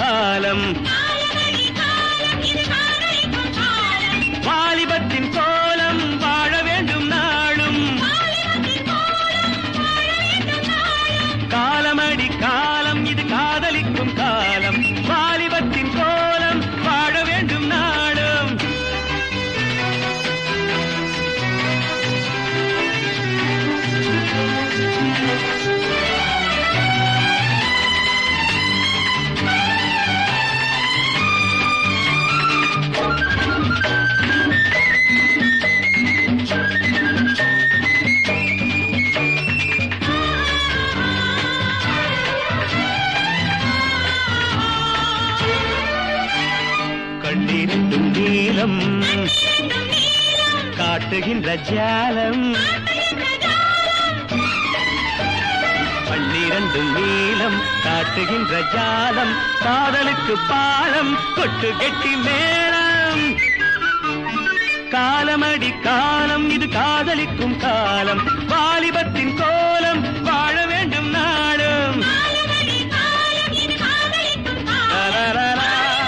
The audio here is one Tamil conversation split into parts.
காலம் வாலிபத்தின் கோலம் வாழ வேண்டும் நாளும் காலமடி காலம் இது காதலிக்கும் காலம் வாலிபத்தின் கோலம் வாழ வேண்டும் நாளும் கண்ணீரிட்டும் நீலம் காட்டுகின்ற ஜாலம் பன்னிரண்டும் நீலம் காட்டுகின்ற ஜாலம் காதலுக்கு பாலம் கொட்டு கெட்டி மேளம் காலமடி காலம் இது காதலிக்கும் காலம் வாலிபத்தின் கோலம் வாழ வேண்டும் நாளும் லலலலா.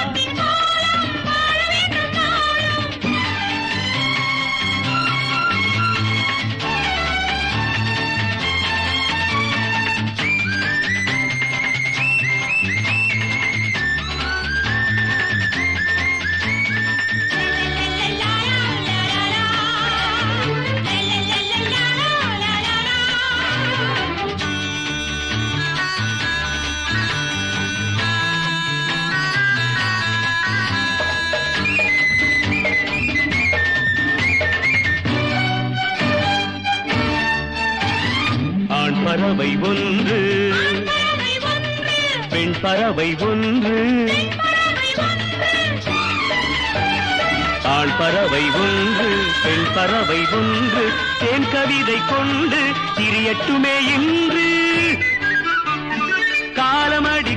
ஆண் பறவை ஒன்று பெண் பறவை ஒன்று ஆண் பறவை ஒன்று பெண் பறவை ஒன்று தேன் கவிதை கொண்டு திரியட்டுமே இன்று காலமடி